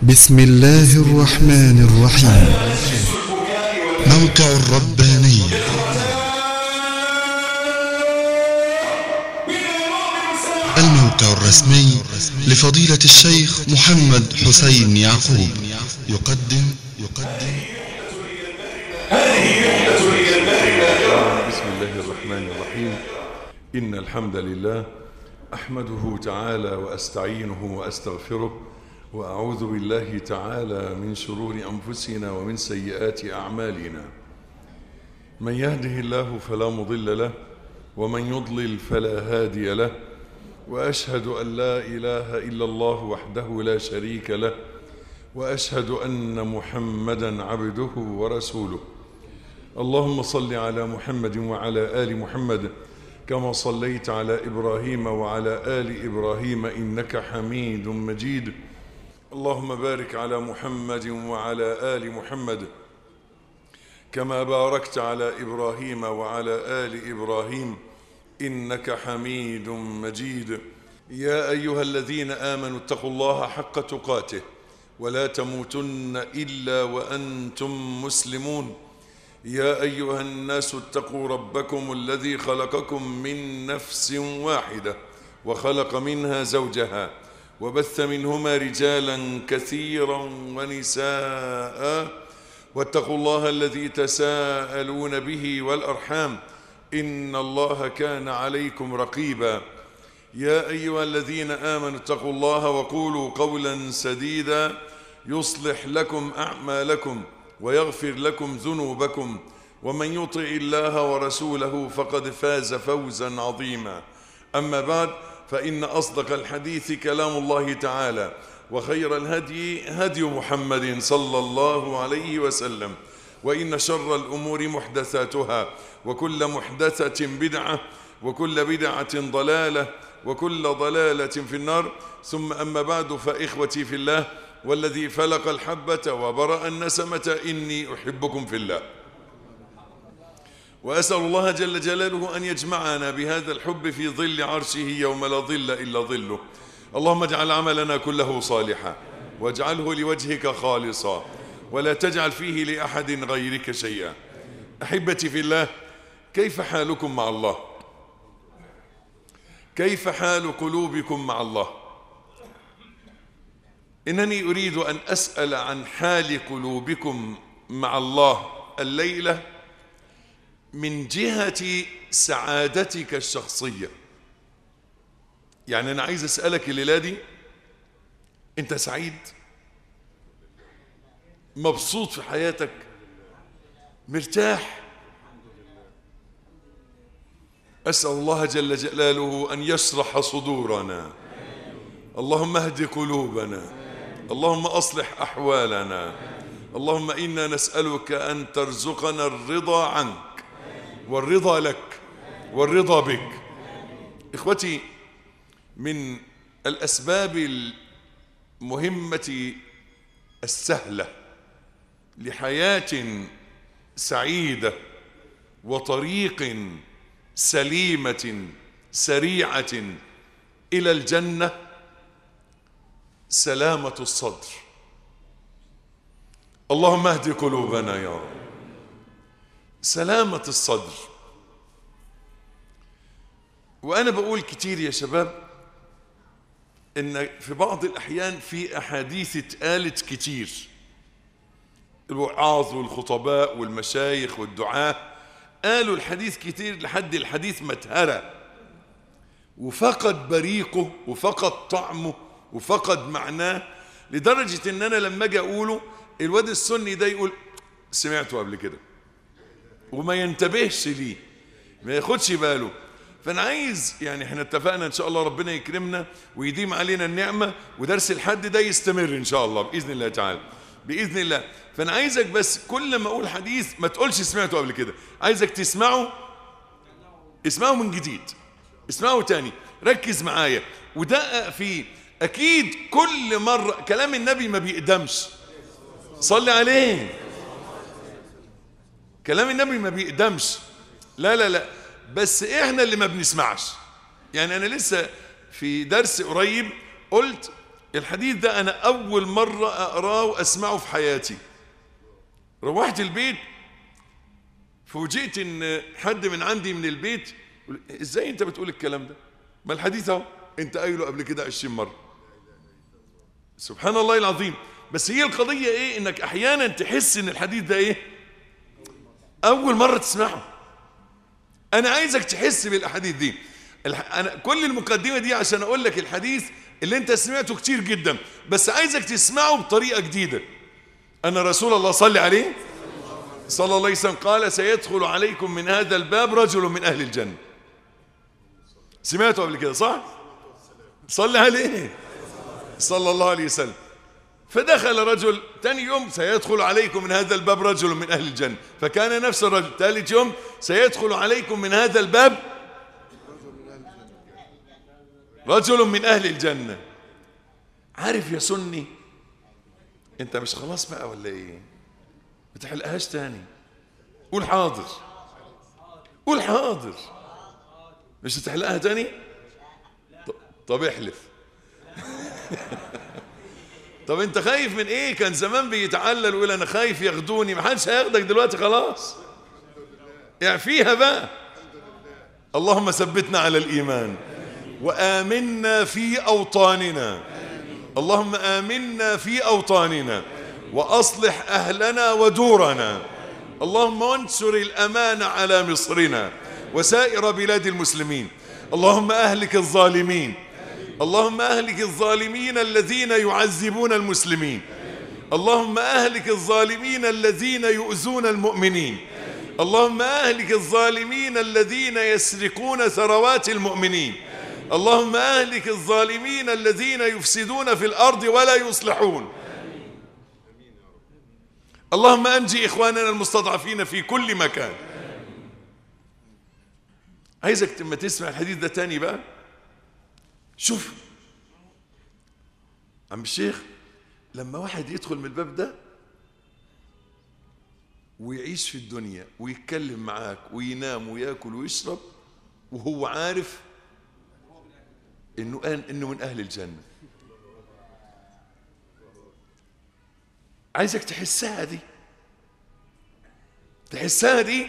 بسم الله الرحمن الرحيم موقع الربانية الموقع الرسمي لفضيلة الشيخ محمد حسين يعقوب يقدم يقدم بسم الله الرحمن الرحيم إن الحمد لله أحمده تعالى وأستعينه وأستغفره وأعوذ بالله تعالى من شرور أنفسنا ومن سيئات أعمالنا من يهده الله فلا مضل له ومن يضلل فلا هادي له وأشهد أن لا إله إلا الله وحده لا شريك له وأشهد أن محمدا عبده ورسوله اللهم صل على محمد وعلى آل محمد كما صليت على إبراهيم وعلى آل إبراهيم إنك حميد مجيد اللهم بارك على محمد وعلى آل محمد كما باركت على إبراهيم وعلى آل إبراهيم إنك حميد مجيد يا أيها الذين آمنوا اتقوا الله حق تقاته ولا تموتن إلا وأنتم مسلمون يا أيها الناس اتقوا ربكم الذي خلقكم من نفس واحدة وخلق منها زوجها وبث منهما رجالا كثيرا ونساء واتقوا الله الذي تساءلون به والأرحام إن الله كان عليكم رقيبا يا أيها الذين آمنوا اتقوا الله وقولوا قولا سديدا يصلح لكم أعمالكم ويغفر لكم ذنوبكم ومن يطع الله ورسوله فقد فاز فوزا عظيما أما بعد فإن أصدق الحديث كلام الله تعالى وخير الهدي هدي محمد صلى الله عليه وسلم وإن شر الأمور محدثاتها وكل محدثة بدعة وكل بدعة ضلالة وكل ضلالة في النار ثم أما بعد فإخوتي في الله والذي فلق الحبة وبرأ النسمة إني أحبكم في الله وأسأل الله جل جلاله أن يجمعنا بهذا الحب في ظل عرشه يوم لا ظل إلا ظله اللهم اجعل عملنا كله صالحا واجعله لوجهك خالصا ولا تجعل فيه لأحد غيرك شيئا أحبتي في الله كيف حالكم مع الله كيف حال قلوبكم مع الله إنني أريد أن أسأل عن حال قلوبكم مع الله الليلة من جهة سعادتك الشخصية يعني أنا عايز أسألك الليلة دي أنت سعيد مبسوط في حياتك مرتاح أسأل الله جل جلاله أن يشرح صدورنا اللهم اهد قلوبنا اللهم أصلح أحوالنا اللهم إنا نسألك أن ترزقنا الرضا عنك والرضا لك والرضا بك إخوتي من الأسباب المهمة السهلة لحياة سعيدة وطريق سليمة سريعة إلى الجنة سلامة الصدر اللهم اهد قلوبنا يا رب سلامة الصدر وأنا بقول كتير يا شباب إن في بعض الأحيان في أحاديث اتقالت كتير الوعاظ والخطباء والمشايخ والدعاة قالوا الحديث كتير لحد الحديث متهرى وفقد بريقه وفقد طعمه وفقد معناه لدرجة ان انا لما اجي اقوله الواد السني ده يقول سمعته قبل كده وما ينتبهش ليه ما ياخدش باله فانا عايز يعني احنا اتفقنا ان شاء الله ربنا يكرمنا ويديم علينا النعمة ودرس الحد ده يستمر ان شاء الله باذن الله تعالى باذن الله فانا عايزك بس كل ما اقول حديث ما تقولش سمعته قبل كده عايزك تسمعه اسمعه من جديد اسمعه تاني ركز معايا ودقق فيه اكيد كل مرة كلام النبي ما بيقدمش صلي عليه كلام النبي ما بيقدمش لا لا لا بس احنا اللي ما بنسمعش يعني انا لسه في درس قريب قلت الحديث ده أنا أول مرة أقراه وأسمعه في حياتي روحت البيت فوجئت إن حد من عندي من البيت يقول إزاي أنت بتقول الكلام ده ما الحديث أهو أنت قايله قبل كده 20 مرة سبحان الله العظيم بس هي القضية إيه إنك أحيانا تحس إن الحديث ده إيه أول مرة تسمعه أنا عايزك تحس بالأحاديث دي الح... أنا كل المقدمة دي عشان أقول لك الحديث اللي أنت سمعته كتير جدا بس عايزك تسمعه بطريقة جديدة أن رسول الله صلى عليه صلى الله عليه وسلم قال سيدخل عليكم من هذا الباب رجل من أهل الجنة سمعته قبل كده صح؟ صلى عليه صلى الله عليه وسلم فدخل رجل ثاني يوم سيدخل عليكم من هذا الباب رجل من أهل الجنة فكان نفس الرجل ثالث يوم سيدخل عليكم من هذا الباب رجل من أهل الجنة عارف يا سني انت مش خلاص بقى ولا ايه ما تحلقهاش تاني قول حاضر قول حاضر مش هتحلقها تاني طب احلف طب انت خايف من ايه كان زمان بيتعلل ويقول انا خايف ياخدوني ما حدش هياخدك دلوقتي خلاص اعفيها بقى اللهم ثبتنا على الايمان وامنا في اوطاننا اللهم امنا في اوطاننا واصلح اهلنا ودورنا اللهم انشر الامان على مصرنا وسائر بلاد المسلمين اللهم اهلك الظالمين اللهم اهلك الظالمين الذين يعذبون المسلمين اللهم اهلك الظالمين الذين يؤذون المؤمنين اللهم اهلك الظالمين الذين يسرقون ثروات المؤمنين اللهم اهلك الظالمين الذين يفسدون في الارض ولا يصلحون اللهم انجي اخواننا المستضعفين في كل مكان عايزك لما تسمع الحديث ده تاني بقى شوف عم الشيخ لما واحد يدخل من الباب ده ويعيش في الدنيا ويتكلم معاك وينام وياكل ويشرب وهو عارف انه انه من اهل الجنه عايزك تحسها دي تحسها دي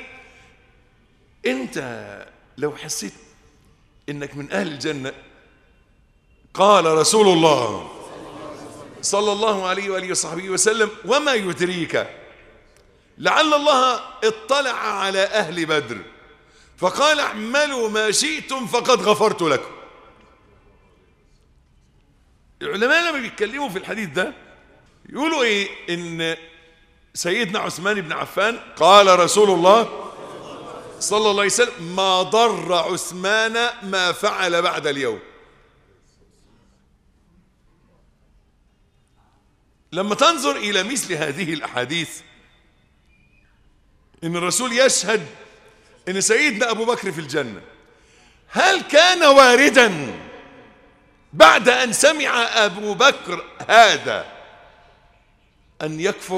انت لو حسيت انك من اهل الجنه قال رسول الله صلى الله عليه واله وصحبه وسلم وما يدريك لعل الله اطلع على اهل بدر فقال اعملوا ما شئتم فقد غفرت لكم العلماء لما بيتكلموا في الحديث ده يقولوا ايه ان سيدنا عثمان بن عفان قال رسول الله صلى الله عليه وسلم ما ضر عثمان ما فعل بعد اليوم لما تنظر إلى مثل هذه الأحاديث إن الرسول يشهد إن سيدنا أبو بكر في الجنة هل كان واردا بعد أن سمع أبو بكر هذا أن يكفر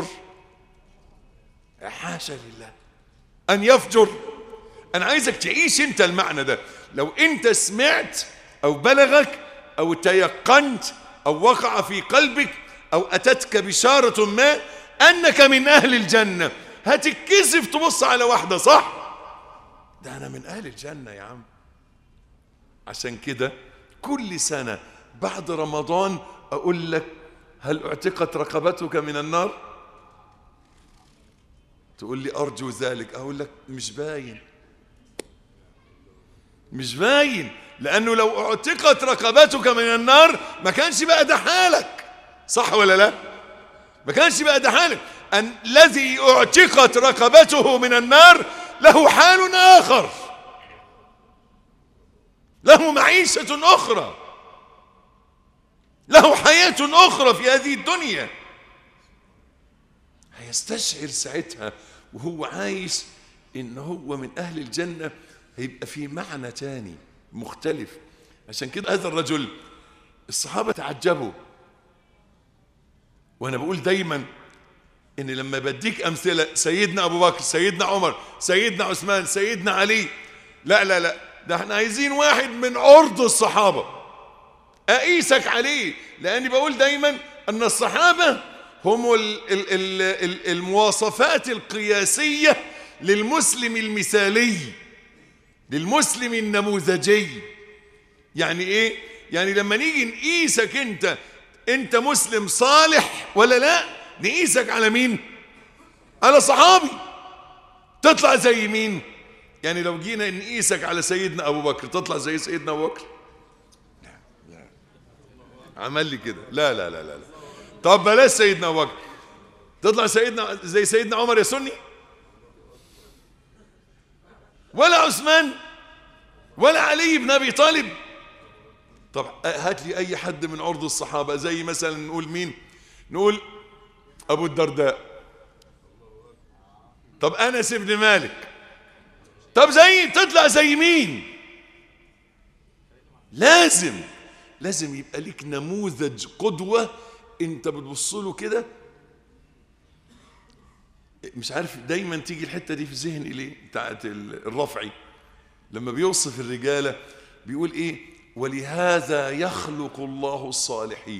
حاشا لله أن يفجر أنا عايزك تعيش أنت المعنى ده لو أنت سمعت أو بلغك أو تيقنت أو وقع في قلبك أو أتتك بشارة ما أنك من أهل الجنة هتتكسف تبص على واحدة صح ده أنا من أهل الجنة يا عم عشان كده كل سنة بعد رمضان أقول لك هل اعتقت رقبتك من النار تقول لي أرجو ذلك أقول لك مش باين مش باين لأنه لو اعتقت رقبتك من النار ما كانش بقى ده حالك صح ولا لا ما كانش بقى ده حالك أن الذي اعتقت رقبته من النار له حال آخر له معيشة أخرى له حياة أخرى في هذه الدنيا هيستشعر ساعتها وهو عايش إن هو من أهل الجنة هيبقى في معنى تاني مختلف عشان كده هذا الرجل الصحابة تعجبوا وأنا بقول دايما إن لما بديك أمثلة سيدنا أبو بكر سيدنا عمر سيدنا عثمان سيدنا علي لا لا لا ده احنا عايزين واحد من عرض الصحابة اقيسك عليه لاني بقول دايما ان الصحابه هم ال ال ال ال المواصفات القياسيه للمسلم المثالي للمسلم النموذجي يعني ايه يعني لما نيجي نقيسك انت انت مسلم صالح ولا لا نقيسك على مين على صحابي تطلع زي مين يعني لو جينا نقيسك على سيدنا ابو بكر تطلع زي سيدنا ابو بكر لا لا عمل لي كده لا لا لا لا, لا. طب بلاش سيدنا ابو بكر تطلع سيدنا زي سيدنا عمر يا سني ولا عثمان ولا علي بن ابي طالب طب هات لي اي حد من عرض الصحابه زي مثلا نقول مين نقول ابو الدرداء طب انس بن مالك طب زي تطلع زي مين لازم لازم يبقى ليك نموذج قدوه انت بتبص له كده مش عارف دايما تيجي الحته دي في ذهني ليه بتاعت الرفعي لما بيوصف الرجاله بيقول ايه ولهذا يخلق الله الصالحين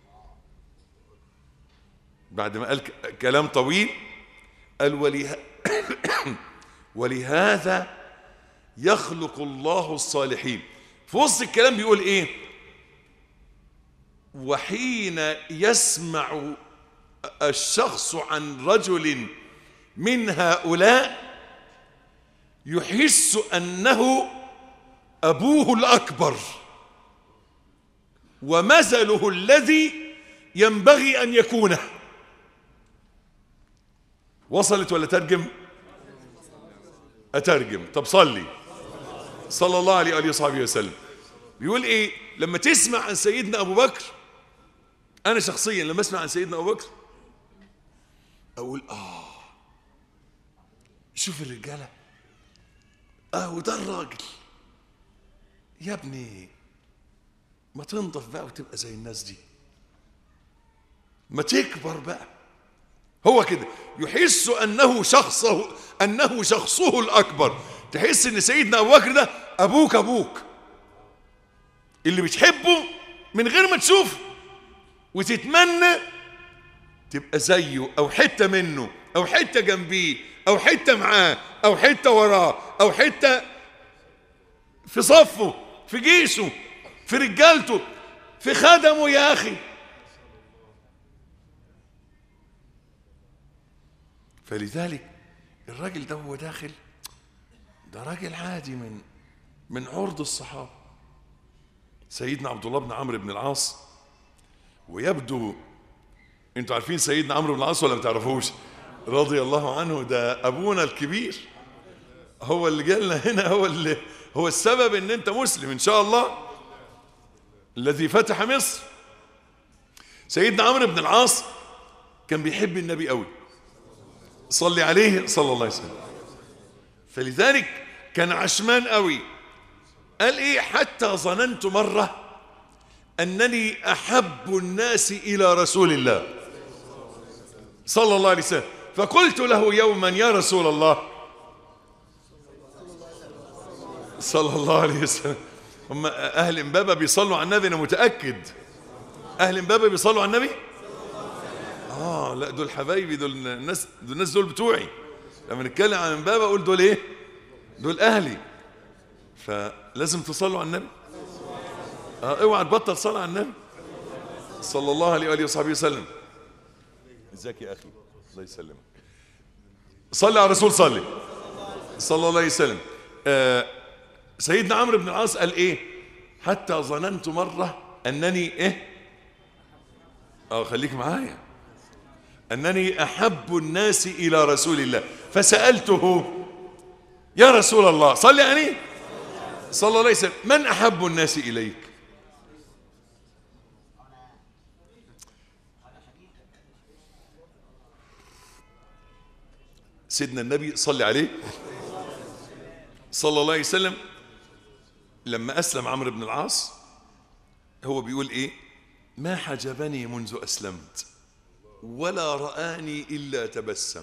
بعد ما قال كلام طويل قال وله ولهذا يخلق الله الصالحين في وسط الكلام بيقول ايه وحين يسمع الشخص عن رجل من هؤلاء يحس انه ابوه الاكبر ومثله الذي ينبغي ان يكونه وصلت ولا ترجم اترجم طب صلي صلى الله عليه واله وصحبه وسلم بيقول ايه لما تسمع عن سيدنا ابو بكر انا شخصيا لما اسمع عن سيدنا ابو بكر اقول اه شوف الرجاله اه وده الراجل يا ابني ما تنضف بقى وتبقى زي الناس دي ما تكبر بقى هو كده يحس انه شخصه انه شخصه الاكبر تحس ان سيدنا ابو بكر ده ابوك ابوك اللي بتحبه من غير ما تشوفه وتتمنى تبقى زيه او حته منه او حته جنبيه او حته معاه او حته وراه او حته في صفه في جيشه في رجالته في خدمه يا اخي فلذلك الراجل ده هو داخل ده راجل عادي من من عرض الصحابه سيدنا عبد الله بن عمرو بن العاص ويبدو انتوا عارفين سيدنا عمرو بن العاص ولا ما تعرفوش رضي الله عنه ده ابونا الكبير هو اللي جالنا هنا هو اللي هو السبب ان انت مسلم ان شاء الله الذي فتح مصر سيدنا عمرو بن العاص كان بيحب النبي قوي صلي عليه صلى الله عليه وسلم فلذلك كان عشمان قوي قال ايه حتى ظننت مره انني احب الناس الى رسول الله صلى الله عليه وسلم فقلت له يوما يا رسول الله صلى الله عليه وسلم هم اهل امبابه بيصلوا على النبي انا متاكد اهل امبابه بيصلوا على النبي اه لا دول حبايبي دول الناس دول الناس دول بتوعي لما نتكلم عن امبابه اقول دول ايه دول اهلي فلازم تصلوا على النبي اه اوعى تبطل صلاه على النبي صلى الله عليه واله وصحبه وسلم ازيك يا اخي الله يسلمك صلي على الرسول صلي صلى الله عليه وسلم آه سيدنا عمرو بن العاص قال ايه حتى ظننت مره انني ايه اه خليك معايا انني احب الناس الى رسول الله فسالته يا رسول الله صلي عليه صلى الله عليه وسلم من احب الناس اليك سيدنا النبي صلي عليه صلى الله عليه وسلم لما أسلم عمرو بن العاص هو بيقول إيه ما حجبني منذ أسلمت ولا رآني إلا تبسم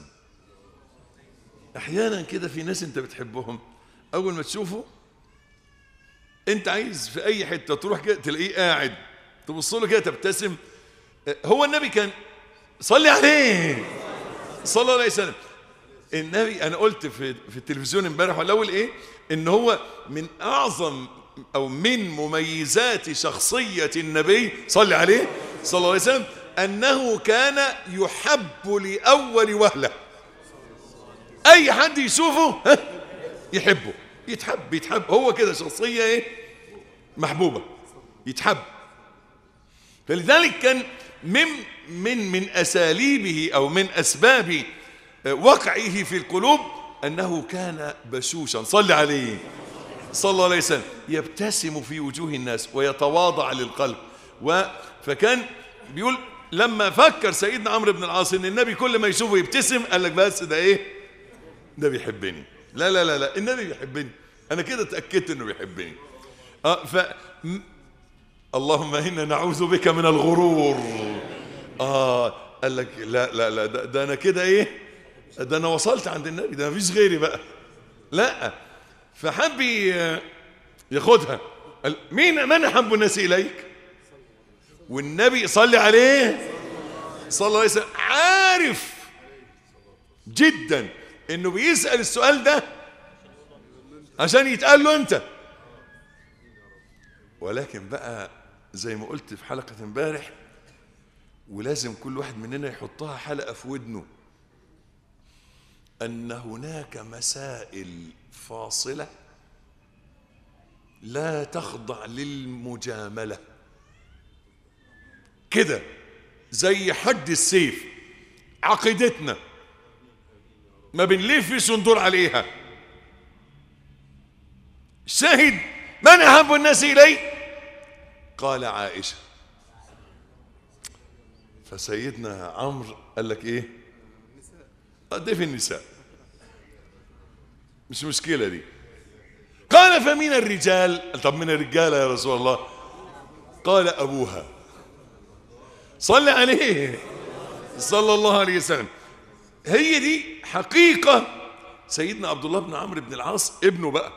أحيانا كده في ناس أنت بتحبهم أول ما تشوفه انت عايز في اي حته تروح كده تلاقيه قاعد تبص له كده تبتسم هو النبي كان صلي عليه صلى الله عليه وسلم النبي انا قلت في في التلفزيون امبارح ولا اول ايه ان هو من اعظم او من مميزات شخصيه النبي صلى عليه صلى الله عليه وسلم انه كان يحب لاول وهله اي حد يشوفه ها يحبه يتحب يتحب هو كده شخصيه ايه محبوبه يتحب فلذلك كان من من من اساليبه او من اسباب وقعه في القلوب انه كان بشوشا صلى عليه صلى الله عليه وسلم يبتسم في وجوه الناس ويتواضع للقلب و فكان بيقول لما فكر سيدنا عمرو بن العاص ان النبي كل ما يشوفه يبتسم قال لك بس ده ايه ده بيحبني لا لا لا لا النبي بيحبني انا كده اتاكدت انه بيحبني اه ف اللهم انا نعوذ بك من الغرور اه قال لك لا لا لا ده, ده انا كده ايه ده انا وصلت عند النبي ده مفيش غيري بقى لا فحب ياخدها قال مين من احب الناس اليك والنبي صلي عليه صلى الله عليه وسلم عارف جدا انه بيسال السؤال ده عشان يتقال له انت ولكن بقى زي ما قلت في حلقه امبارح ولازم كل واحد مننا يحطها حلقه في ودنه ان هناك مسائل فاصله لا تخضع للمجامله كده زي حد السيف عقيدتنا ما بنلفش وندور عليها شاهد من احب الناس الي قال عائشه فسيدنا عمرو قال لك ايه دي في النساء مش مشكلة دي قال فمن الرجال طب من الرجال يا رسول الله قال أبوها صلى عليه صلى الله عليه وسلم هي دي حقيقة سيدنا عبد الله بن عمرو بن العاص ابنه بقى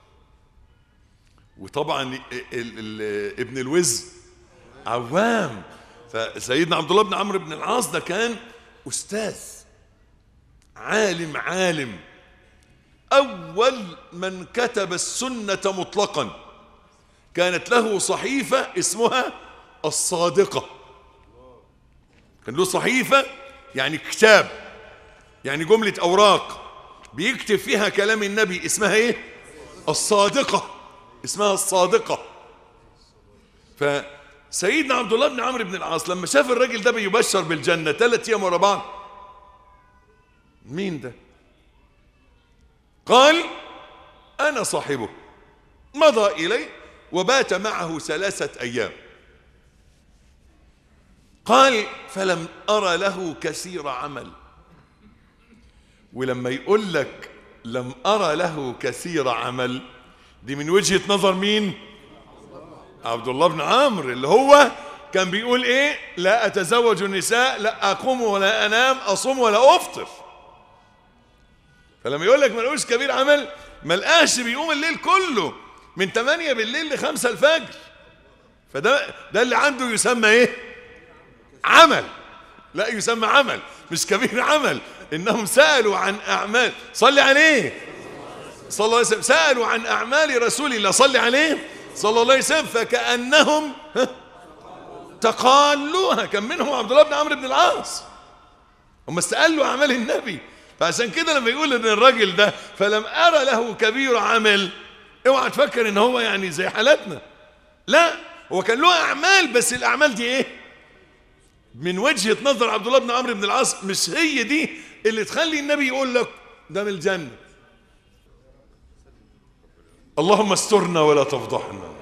وطبعا ال ال ابن الوز عوام فسيدنا عبد الله بن عمرو بن العاص ده كان أستاذ عالم عالم أول من كتب السنة مطلقا كانت له صحيفة اسمها الصادقة كان له صحيفة يعني كتاب يعني جملة أوراق بيكتب فيها كلام النبي اسمها ايه الصادقة اسمها الصادقة فسيدنا عبد الله بن عمرو بن العاص لما شاف الراجل ده بيبشر بالجنة ثلاث أيام ورا بعض مين ده قال أنا صاحبه مضى إلي وبات معه ثلاثة أيام قال فلم أرى له كثير عمل ولما يقول لك لم أرى له كثير عمل دي من وجهة نظر مين عبد الله بن عمرو اللي هو كان بيقول ايه لا اتزوج النساء لا اقوم ولا انام اصوم ولا افطر فلما يقول لك ملقوش كبير عمل ملقاش بيقوم الليل كله من 8 بالليل ل 5 الفجر فده ده اللي عنده يسمى ايه عمل لا يسمى عمل مش كبير عمل انهم سالوا عن اعمال صلي عليه صلى الله عليه وسلم سالوا عن اعمال رسول الله صلي عليه صلى الله عليه وسلم فكانهم تقالوها كان منهم عبد الله بن عمرو بن العاص هم استقالوا اعمال النبي فعشان كده لما يقول ان الراجل ده فلم ارى له كبير عمل اوعى تفكر ان هو يعني زي حالتنا لا هو كان له اعمال بس الاعمال دي ايه من وجهه نظر عبد الله بن عمرو بن العاص مش هي دي اللي تخلي النبي يقول لك ده من الجنه اللهم استرنا ولا تفضحنا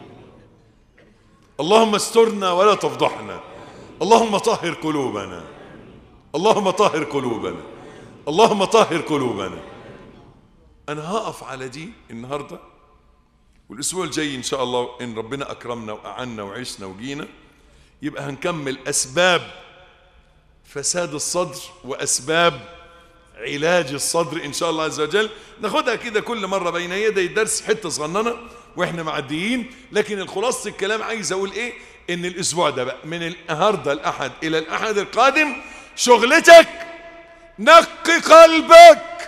اللهم استرنا ولا تفضحنا اللهم طهر قلوبنا اللهم طهر قلوبنا اللهم طهر قلوبنا انا هقف على دي النهارده والاسبوع الجاي ان شاء الله ان ربنا اكرمنا واعنا وعشنا وجينا يبقى هنكمل اسباب فساد الصدر واسباب علاج الصدر ان شاء الله عز وجل ناخدها كده كل مره بين يدي الدرس حته صغننه واحنا معديين لكن الخلاصه الكلام عايز اقول ايه ان الاسبوع ده بقى من النهارده الاحد الى الاحد القادم شغلتك نقي قلبك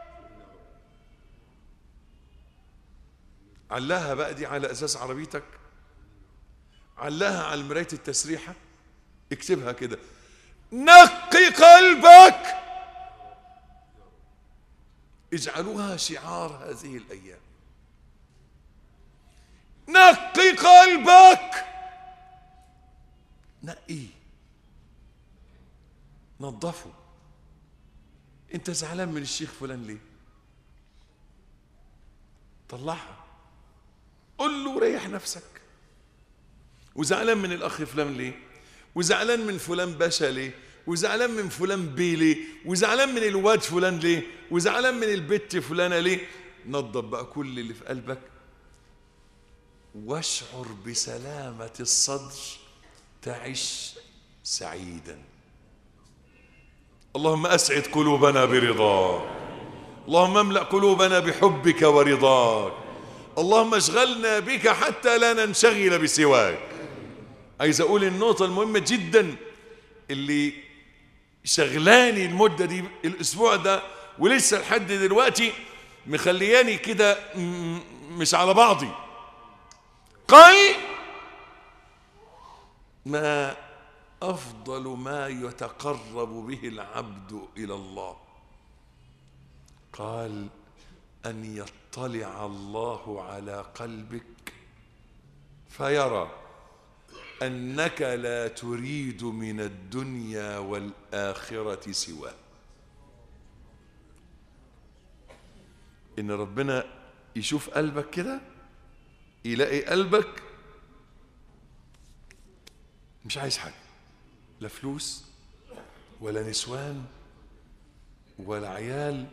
علاها بقى دي على اساس عربيتك علاها على مرايه التسريحه اكتبها كده نقي قلبك اجعلوها شعار هذه الايام نقي قلبك نقيه نظفه انت زعلان من الشيخ فلان ليه طلعها قل له ريح نفسك وزعلان من الاخ فلان ليه وزعلان من فلان باشا ليه وزعلان من فلان بيه ليه وزعلان من الواد فلان ليه وزعلان من البت فلانة ليه نظف بقى كل اللي في قلبك واشعر بسلامة الصدر تعش سعيدا اللهم أسعد قلوبنا برضاك اللهم املأ قلوبنا بحبك ورضاك اللهم اشغلنا بك حتى لا ننشغل بسواك عايز اقول النقطة المهمة جدا اللي شغلاني المدة دي الاسبوع ده ولسه لحد دلوقتي مخلياني كده م- مش على بعضي قال ما افضل ما يتقرب به العبد الى الله قال ان يطلع الله على قلبك فيرى انك لا تريد من الدنيا والاخره سواه ان ربنا يشوف قلبك كده يلاقي قلبك مش عايز حاجه لا فلوس ولا نسوان ولا عيال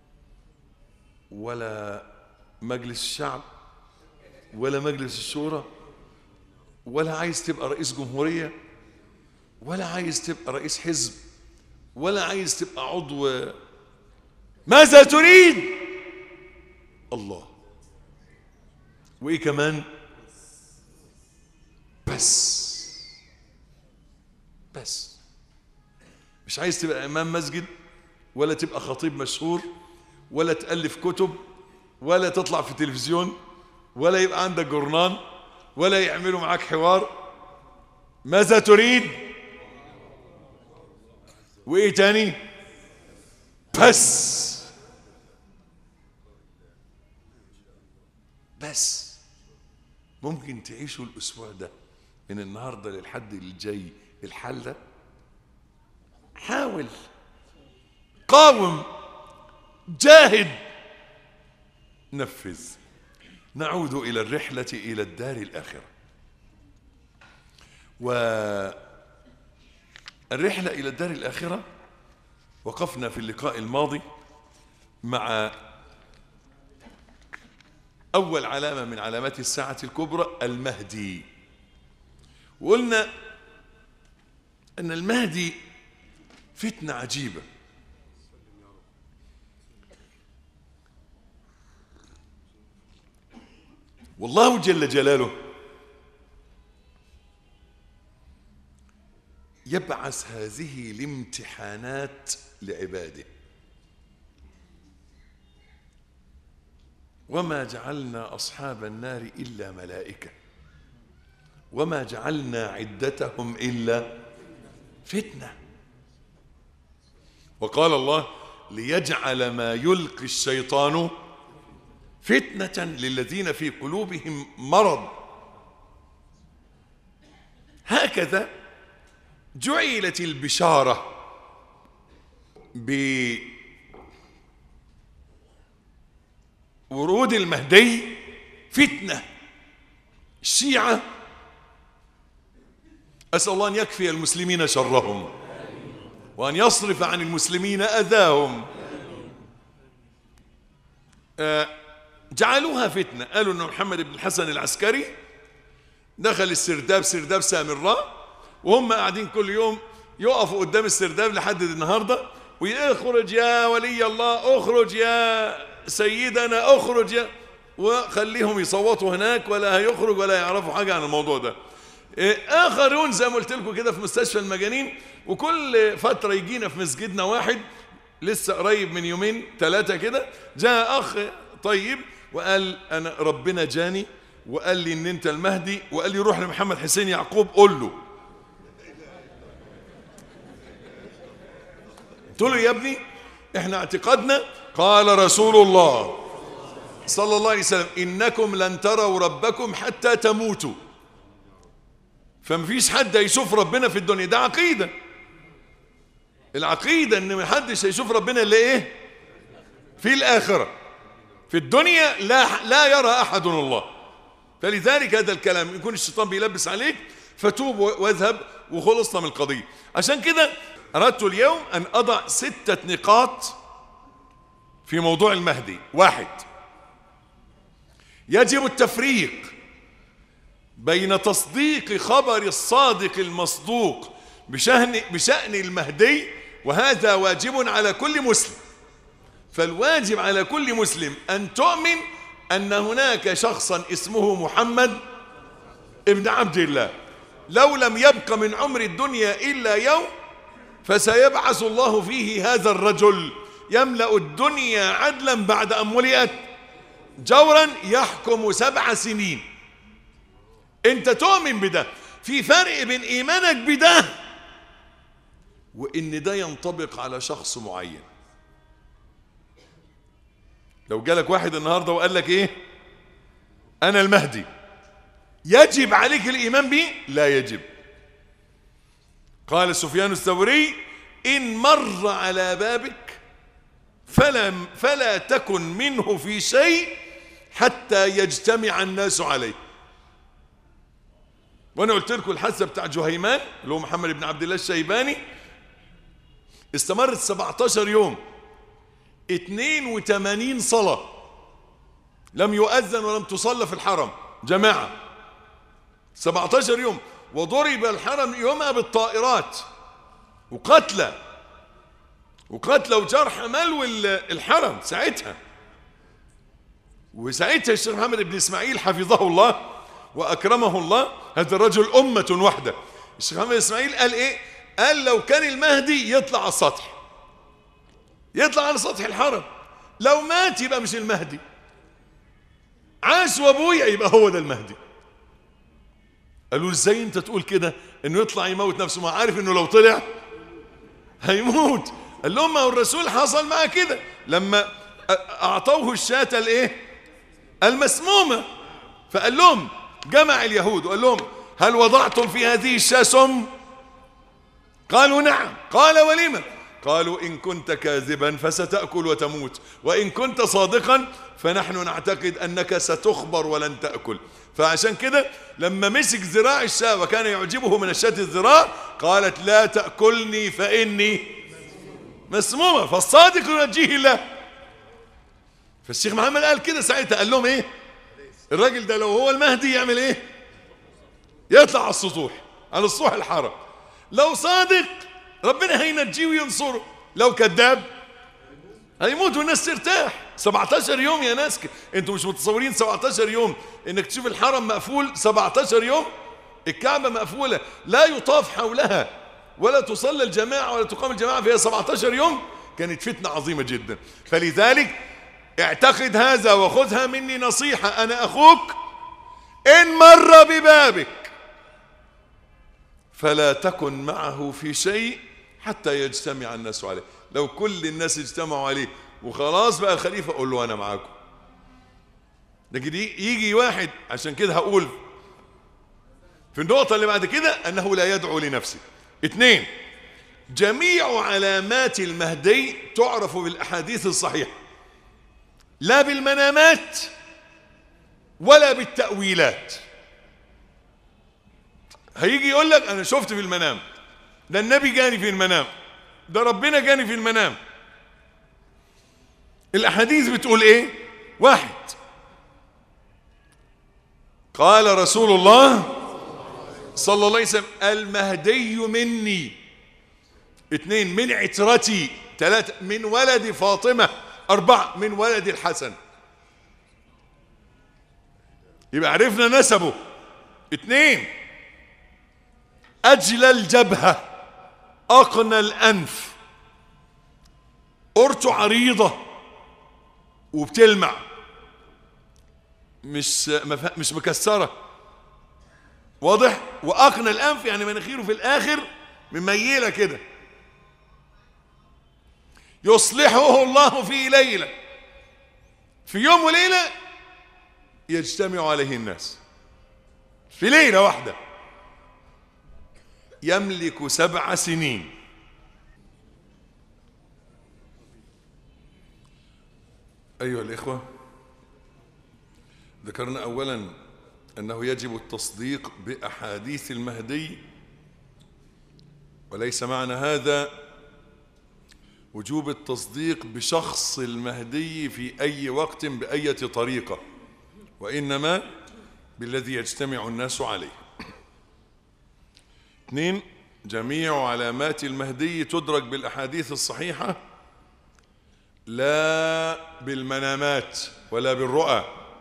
ولا مجلس الشعب ولا مجلس الشورى ولا عايز تبقى رئيس جمهورية ولا عايز تبقى رئيس حزب ولا عايز تبقى عضو ماذا تريد الله وايه كمان بس بس مش عايز تبقى امام مسجد ولا تبقى خطيب مشهور ولا تالف كتب ولا تطلع في تلفزيون ولا يبقى عندك جورنان ولا يعملوا معاك حوار ماذا تريد وايه تاني بس بس ممكن تعيشوا الاسبوع ده من النهارده للحد الجاي الحل ده حاول قاوم جاهد نفذ نعود الى الرحله الى الدار الاخره والرحله الى الدار الاخره وقفنا في اللقاء الماضي مع اول علامه من علامات الساعه الكبرى المهدي وقلنا ان المهدي فتنه عجيبه والله جل جلاله يبعث هذه الامتحانات لعباده وما جعلنا اصحاب النار الا ملائكه وما جعلنا عدتهم الا فتنه وقال الله ليجعل ما يلقي الشيطان فتنة للذين في قلوبهم مرض هكذا جعلت البشارة بورود المهدي فتنة الشيعة أسأل الله أن يكفي المسلمين شرهم وأن يصرف عن المسلمين أذاهم آه جعلوها فتنة قالوا أن محمد بن الحسن العسكري دخل السرداب سرداب سامراء وهم قاعدين كل يوم يقفوا قدام السرداب لحد النهاردة ويخرج يا ولي الله اخرج يا سيدنا اخرج يا وخليهم يصوتوا هناك ولا هيخرج ولا يعرفوا حاجة عن الموضوع ده إيه، آخرون زي ما قلت لكم كده في مستشفى المجانين وكل فترة يجينا في مسجدنا واحد لسه قريب من يومين ثلاثة كده جاء أخ طيب وقال أنا ربنا جاني وقال لي إن أنت المهدي وقال لي روح لمحمد حسين يعقوب قول له قلت له يا ابني احنا اعتقادنا قال رسول الله صلى الله عليه وسلم إنكم لن تروا ربكم حتى تموتوا فمفيش حد هيشوف ربنا في الدنيا ده عقيدة العقيدة ان محدش هيشوف ربنا الا ايه في الآخرة في الدنيا لا لا يرى أحد الله فلذلك هذا الكلام يكون الشيطان بيلبس عليك فتوب واذهب وخلصنا من القضية عشان كده أردت اليوم أن أضع ستة نقاط في موضوع المهدي واحد يجب التفريق بين تصديق خبر الصادق المصدوق بشأن, بشأن المهدي وهذا واجب على كل مسلم فالواجب على كل مسلم أن تؤمن أن هناك شخصا اسمه محمد ابن عبد الله لو لم يبق من عمر الدنيا إلا يوم فسيبعث الله فيه هذا الرجل يملأ الدنيا عدلا بعد أن ملئت جورا يحكم سبع سنين انت تؤمن بده في فرق بين ايمانك بده وان ده ينطبق على شخص معين لو جالك واحد النهارده وقال لك ايه انا المهدي يجب عليك الايمان به لا يجب قال سفيان الثوري ان مر على بابك فلا فلا تكن منه في شيء حتى يجتمع الناس عليه وانا قلت لكم الحادثه بتاع جهيمان اللي هو محمد بن عبد الله الشيباني استمرت 17 يوم 82 صلاه لم يؤذن ولم تصلى في الحرم جماعه 17 يوم وضرب الحرم يومها بالطائرات وقتلى وقتلى وجرح ملو الحرم ساعتها وساعتها الشيخ محمد بن اسماعيل حفظه الله واكرمه الله هذا الرجل امه وحده الشيخ محمد بن اسماعيل قال ايه قال لو كان المهدي يطلع على السطح يطلع على سطح الحرم لو مات يبقى مش المهدي عاش وابويا يبقى هو ده المهدي قالوا ازاي انت تقول كده انه يطلع يموت نفسه ما عارف انه لو طلع هيموت قال لهم ما هو الرسول حصل معاه كده لما اعطوه الشاة الايه المسمومة فقال لهم جمع اليهود وقال لهم هل وضعتم في هذه الشاة سم قالوا نعم قال ولما قالوا إن كنت كاذبا فستأكل وتموت وإن كنت صادقا فنحن نعتقد أنك ستخبر ولن تأكل فعشان كده لما مسك ذراع الشاة وكان يعجبه من الشاة الذراع قالت لا تأكلني فإني مسمومة فالصادق ينجيه الله فالشيخ محمد قال كده ساعتها قال لهم ايه الراجل ده لو هو المهدي يعمل ايه يطلع على السطوح على السطوح الحرم لو صادق ربنا هينجيه وينصره لو كذاب هيموت والناس ترتاح 17 يوم يا ناس انتوا مش متصورين 17 يوم انك تشوف الحرم مقفول 17 يوم الكعبة مقفولة لا يطاف حولها ولا تصلى الجماعة ولا تقام الجماعة فيها 17 يوم كانت فتنة عظيمة جدا فلذلك اعتقد هذا وخذها مني نصيحة أنا أخوك إن مر ببابك فلا تكن معه في شيء حتى يجتمع الناس عليه لو كل الناس اجتمعوا عليه وخلاص بقى الخليفة قول له أنا معاكم لكن يجي واحد عشان كده هقول في النقطة اللي بعد كده أنه لا يدعو لنفسه اثنين جميع علامات المهدي تعرف بالأحاديث الصحيحة لا بالمنامات ولا بالتأويلات هيجي يقول لك أنا شفت في المنام ده النبي جاني في المنام ده ربنا جاني في المنام الأحاديث بتقول إيه واحد قال رسول الله صلى الله عليه وسلم المهدي مني اثنين من عترتي ثلاثة من ولد فاطمة أربعة من ولد الحسن يبقى عرفنا نسبه اثنين أجلى الجبهة أقنى الأنف قرته عريضة وبتلمع مش مف- مش مكسرة واضح وأقنى الأنف يعني مناخيره في الآخر مميلة كده يصلحه الله في ليلة في يوم وليلة يجتمع عليه الناس في ليلة واحدة يملك سبع سنين أيها الإخوة ذكرنا أولا أنه يجب التصديق بأحاديث المهدي وليس معنى هذا وجوب التصديق بشخص المهدي في أي وقت بأية طريقة وإنما بالذي يجتمع الناس عليه اثنين جميع علامات المهدي تدرك بالأحاديث الصحيحة لا بالمنامات ولا بالرؤى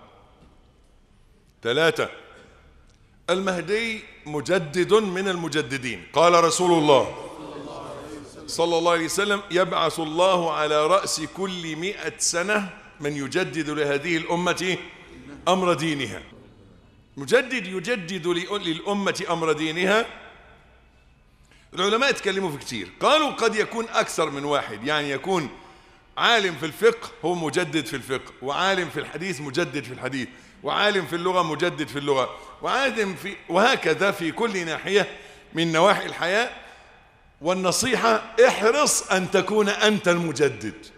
ثلاثة المهدي مجدد من المجددين قال رسول الله صلى الله عليه وسلم يبعث الله على رأس كل مئة سنة من يجدد لهذه الأمة أمر دينها مجدد يجدد للأمة أمر دينها العلماء اتكلموا في كتير قالوا قد يكون أكثر من واحد يعني يكون عالم في الفقه هو مجدد في الفقه وعالم في الحديث مجدد في الحديث وعالم في اللغة مجدد في اللغة وعالم في وهكذا في كل ناحية من نواحي الحياة والنصيحة احرص أن تكون أنت المجدد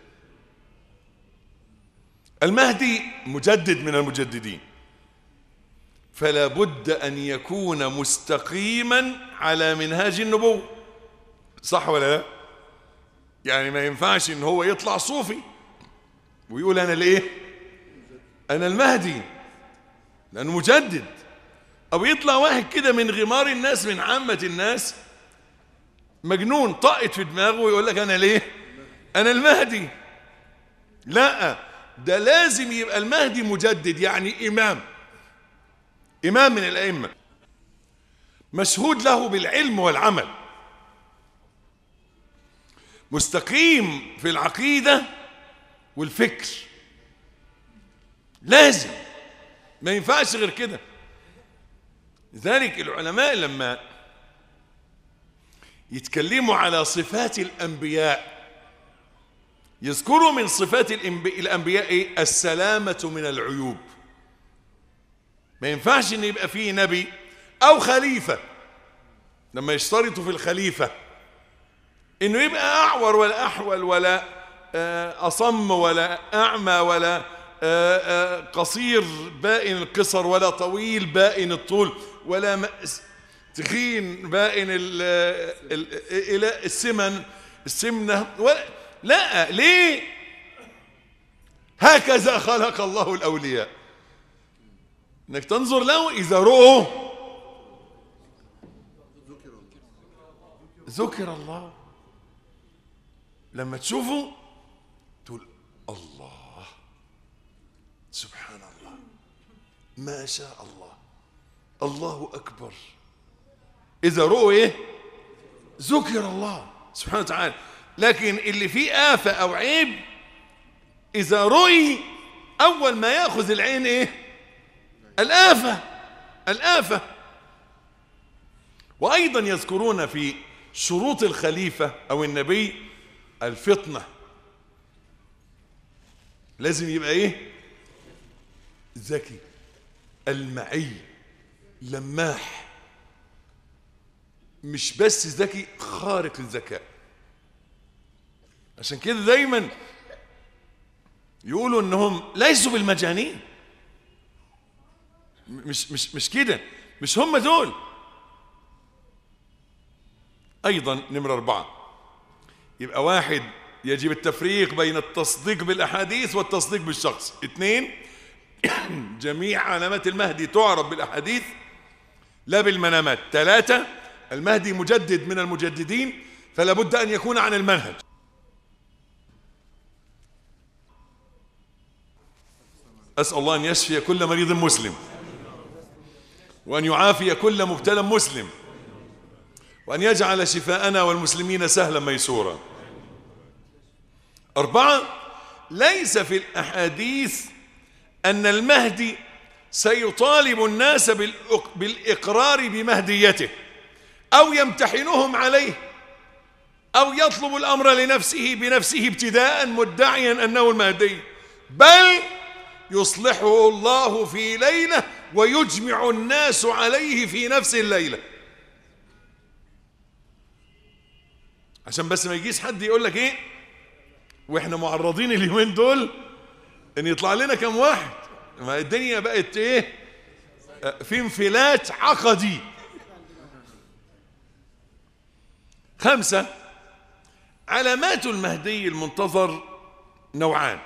المهدي مجدد من المجددين فلا بد أن يكون مستقيما على منهاج النبوة صح ولا لا يعني ما ينفعش ان هو يطلع صوفي ويقول انا ليه انا المهدي لانه مجدد او يطلع واحد كده من غمار الناس من عامة الناس مجنون طاقت في دماغه ويقول لك انا ليه انا المهدي لا ده لازم يبقى المهدي مجدد يعني امام امام من الائمه مشهود له بالعلم والعمل مستقيم في العقيده والفكر لازم ما ينفعش غير كده لذلك العلماء لما يتكلموا على صفات الانبياء يذكروا من صفات الانبياء ايه السلامه من العيوب ما ينفعش ان يبقى فيه نبي او خليفه لما يشترطوا في الخليفه انه يبقى اعور ولا احول ولا اصم ولا اعمى ولا قصير بائن القصر ولا طويل بائن الطول ولا تخين بائن الى السمن السمنه ولا لا ليه هكذا خلق الله الاولياء انك تنظر له اذا رؤوا ذكر الله لما تشوفه تقول الله سبحان الله ما شاء الله الله اكبر اذا رؤوا ايه ذكر الله سبحانه وتعالى لكن اللي فيه آفة أو عيب إذا رؤي أول ما يأخذ العين إيه الآفة الآفة وأيضا يذكرون في شروط الخليفة أو النبي الفطنة لازم يبقى إيه ذكي المعي لماح مش بس ذكي خارق الذكاء عشان كده دايما يقولوا انهم ليسوا بالمجانين مش مش مش كده مش هم دول ايضا نمرة اربعة يبقى واحد يجب التفريق بين التصديق بالاحاديث والتصديق بالشخص اثنين جميع علامات المهدي تعرف بالاحاديث لا بالمنامات ثلاثة المهدي مجدد من المجددين فلا بد أن يكون عن المنهج أسأل الله أن يشفي كل مريض مسلم وأن يعافي كل مبتلى مسلم وأن يجعل شفاءنا والمسلمين سهلا ميسورا أربعة ليس في الأحاديث أن المهدي سيطالب الناس بالإق- بالإقرار بمهديته أو يمتحنهم عليه أو يطلب الأمر لنفسه بنفسه ابتداء مدعيا أنه المهدي بل يصلحه الله في ليلة ويجمع الناس عليه في نفس الليلة عشان بس ما يجيش حد يقول لك ايه واحنا معرضين اليومين دول ان يطلع لنا كم واحد ما الدنيا بقت ايه آه، في انفلات عقدي خمسة علامات المهدي المنتظر نوعان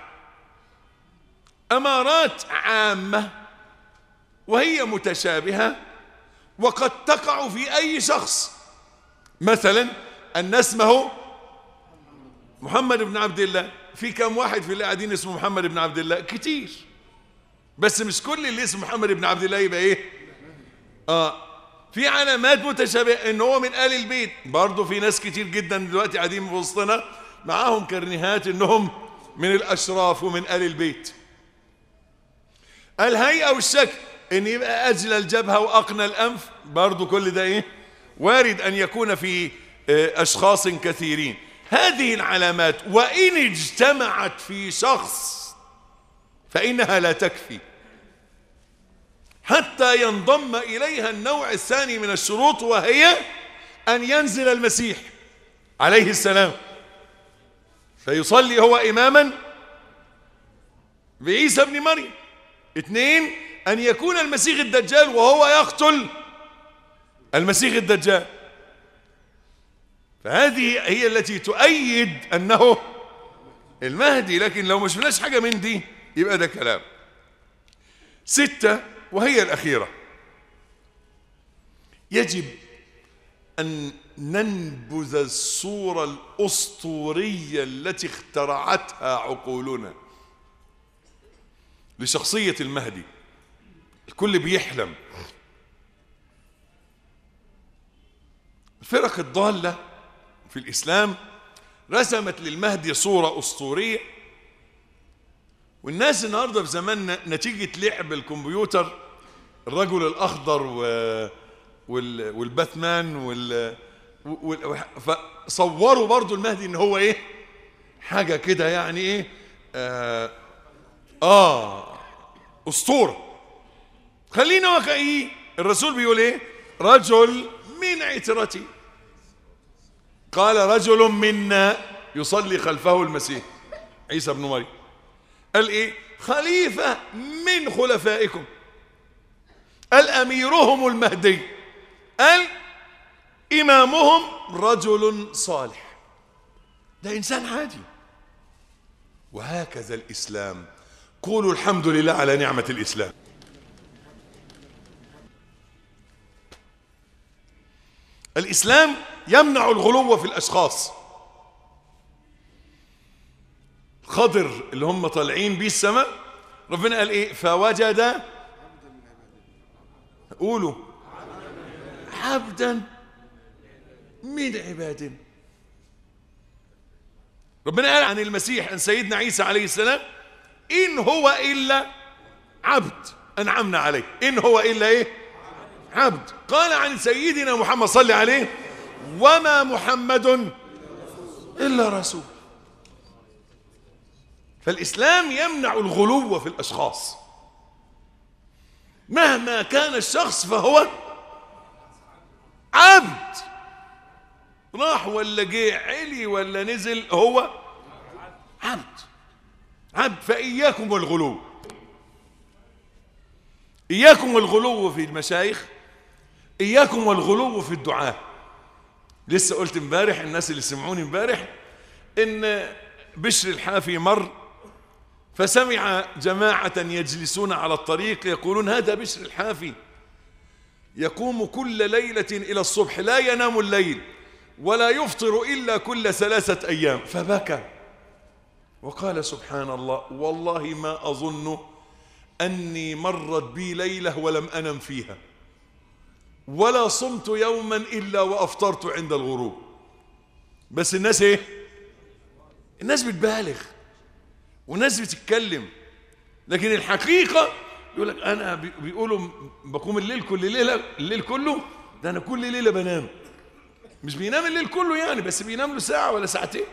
أمارات عامة وهي متشابهة وقد تقع في أي شخص مثلا أن اسمه محمد بن عبد الله في كم واحد في اللي قاعدين اسمه محمد بن عبد الله كتير بس مش كل اللي اسمه محمد بن عبد الله يبقى ايه اه في علامات متشابهه ان هو من ال البيت برضه في ناس كتير جدا دلوقتي قاعدين في وسطنا معاهم كرنيهات انهم من الاشراف ومن ال البيت الهيئه والشكل ان يبقى اجل الجبهه واقنى الانف برضه كل ده ايه وارد ان يكون في آه، اشخاص كثيرين هذه العلامات وان اجتمعت في شخص فانها لا تكفي حتى ينضم إليها النوع الثاني من الشروط وهي أن ينزل المسيح عليه السلام فيصلي هو إماما بعيسى ابن مريم اثنين أن يكون المسيح الدجال وهو يقتل المسيح الدجال فهذه هي التي تؤيد أنه المهدي لكن لو ما شفناش حاجة من دي يبقى ده كلام ستة وهي الأخيرة يجب أن ننبذ الصورة الأسطورية التي اخترعتها عقولنا لشخصية المهدي الكل بيحلم الفرق الضالة في الإسلام رسمت للمهدي صورة أسطورية والناس النهارده في زماننا نتيجه لعب الكمبيوتر الرجل الاخضر و وال والباتمان وال, وال... فصوروا برضو المهدي ان هو ايه حاجه كده يعني ايه آه, اه اسطوره خلينا واقعيين الرسول بيقول ايه رجل من عترتي قال رجل منا يصلي خلفه المسيح عيسى بن مريم قال ايه خليفة من خلفائكم قال أميرهم المهدي قال إمامهم رجل صالح ده إنسان عادي وهكذا الإسلام قولوا الحمد لله على نعمة الإسلام الإسلام يمنع الغلو في الأشخاص خضر اللي هم طالعين بيه السماء ربنا قال ايه فوجد قولوا عبدا من عبادنا ربنا قال عن المسيح عن سيدنا عيسى عليه السلام إن هو إلا عبد أنعمنا عليه إن هو إلا إيه عبد قال عن سيدنا محمد صلى عليه وما محمد إلا رسول فالإسلام يمنع الغلو في الأشخاص مهما كان الشخص فهو عبد راح ولا جه علي ولا نزل هو عبد عبد فإياكم والغلو إياكم والغلو في المشايخ إياكم والغلو في الدعاء لسه قلت امبارح الناس اللي سمعوني امبارح إن بشر الحافي مر فسمع جماعة يجلسون على الطريق يقولون هذا بشر الحافي يقوم كل ليلة إلى الصبح لا ينام الليل ولا يفطر إلا كل ثلاثة أيام فبكى وقال سبحان الله والله ما أظن أني مرت بي ليلة ولم أنم فيها ولا صمت يوما إلا وأفطرت عند الغروب بس الناس إيه الناس بتبالغ والناس بتتكلم لكن الحقيقة يقول لك أنا بي- بيقولوا بقوم الليل كل ليلة الليل كله ده أنا كل ليلة بنام مش بينام الليل كله يعني بس بينام له ساعة ولا ساعتين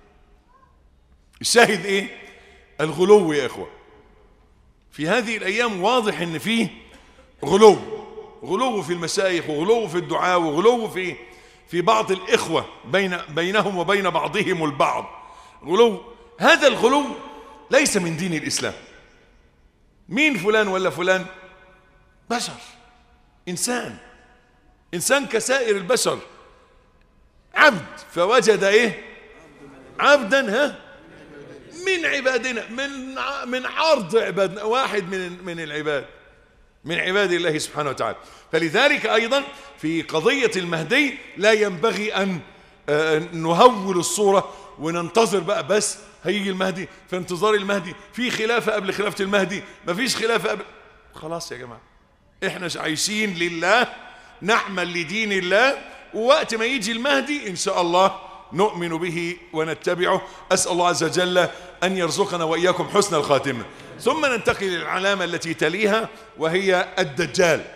الشاهد ايه الغلو يا اخوة في هذه الايام واضح ان فيه غلو غلو في المشايخ وغلو في الدعاء وغلو في في بعض الاخوة بين بينهم وبين بعضهم البعض غلو هذا الغلو ليس من دين الاسلام مين فلان ولا فلان بشر انسان انسان كسائر البشر عبد فوجد ايه عبدا ها من عبادنا من ع- من عرض عبادنا واحد من من العباد من عباد الله سبحانه وتعالى فلذلك ايضا في قضيه المهدي لا ينبغي ان آه، نهول الصوره وننتظر بقى بس هيجي المهدي في انتظار المهدي في خلافه قبل خلافه المهدي مفيش خلافه قبل خلاص يا جماعه احنا عايشين لله نعمل لدين الله ووقت ما يجي المهدي ان شاء الله نؤمن به ونتبعه اسال الله عز وجل ان يرزقنا واياكم حسن الخاتمه ثم ننتقل للعلامه التي تليها وهي الدجال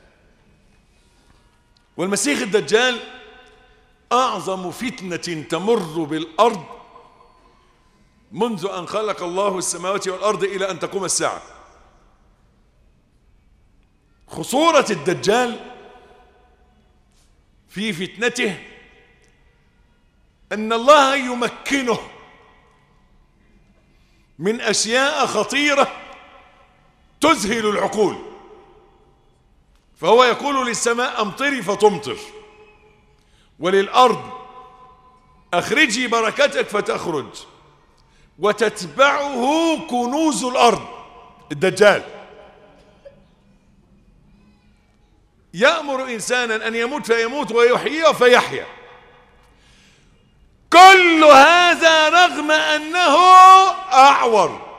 والمسيح الدجال اعظم فتنه تمر بالارض منذ ان خلق الله السماوات والارض الى ان تقوم الساعه خصورة الدجال في فتنته أن الله يمكنه من أشياء خطيرة تذهل العقول فهو يقول للسماء أمطري فتمطر وللأرض أخرجي بركتك فتخرج وتتبعه كنوز الأرض الدجال يأمر إنسانا أن يموت فيموت ويحييه فيحيا كل هذا رغم أنه أعور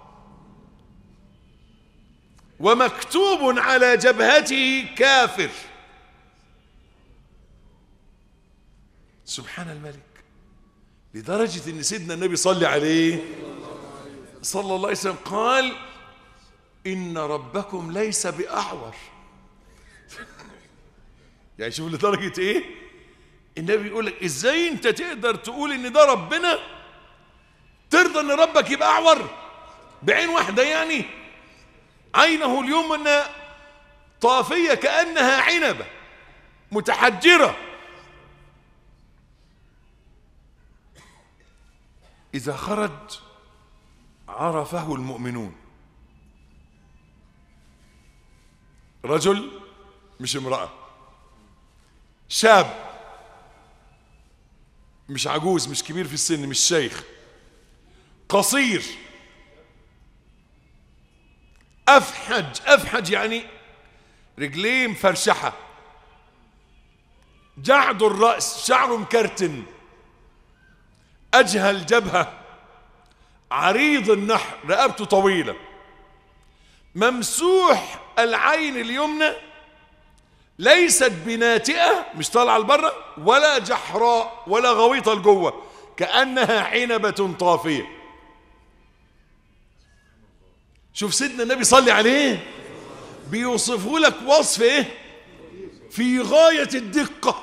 ومكتوب على جبهته كافر سبحان الملك لدرجة أن سيدنا النبي صلى عليه صلى الله عليه وسلم قال إن ربكم ليس بأعور يعني شوف لدرجة ايه النبي يقول لك ازاي انت تقدر تقول ان ده ربنا ترضى ان ربك يبقى اعور بعين واحدة يعني عينه اليمنى طافية كأنها عنبة متحجرة إذا خرج عرفه المؤمنون رجل مش امرأة شاب مش عجوز مش كبير في السن مش شيخ قصير أفحج أفحج يعني رجليه مفرشحة جعد الرأس شعره مكرتن أجهل جبهة عريض النحر رقبته طويلة ممسوح العين اليمنى ليست بناتئة مش طالعة لبره ولا جحراء ولا غويطة لجوه كأنها عنبة طافية شوف سيدنا النبي صلي عليه بيوصفه لك وصف ايه في غاية الدقة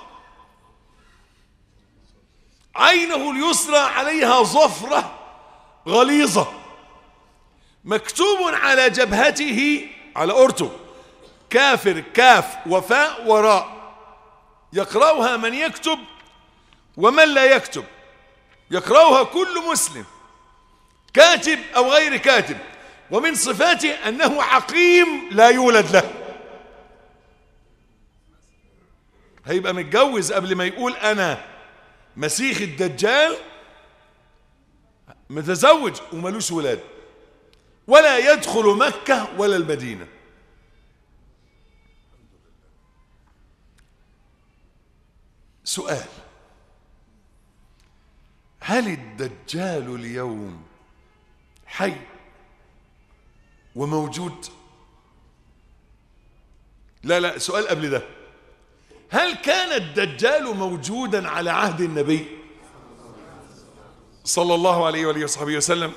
عينه اليسرى عليها ظفرة غليظة مكتوب على جبهته على أورته كافر كاف وفاء وراء يقرأها من يكتب ومن لا يكتب يقرأها كل مسلم كاتب أو غير كاتب ومن صفاته أنه عقيم لا يولد له هيبقى متجوز قبل ما يقول أنا مسيح الدجال متزوج وملوش ولاد ولا يدخل مكة ولا المدينة سؤال هل الدجال اليوم حي وموجود لا لا سؤال قبل ده هل كان الدجال موجودا على عهد النبي صلى الله عليه وآله وصحبه وسلم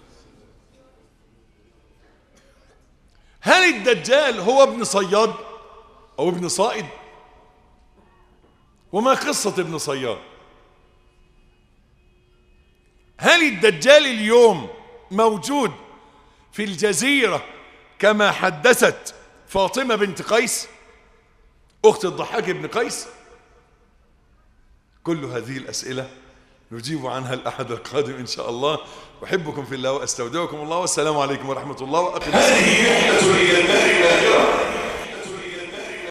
هل الدجال هو ابن صياد أو ابن صائد وما قصة ابن صياد هل الدجال اليوم موجود في الجزيرة كما حدثت فاطمة بنت قيس أخت الضحاك بن قيس كل هذه الأسئلة نجيب عنها الأحد القادم إن شاء الله أحبكم في الله وأستودعكم الله والسلام عليكم ورحمة الله وأقم هذه رحلة إلى الدار الآخرة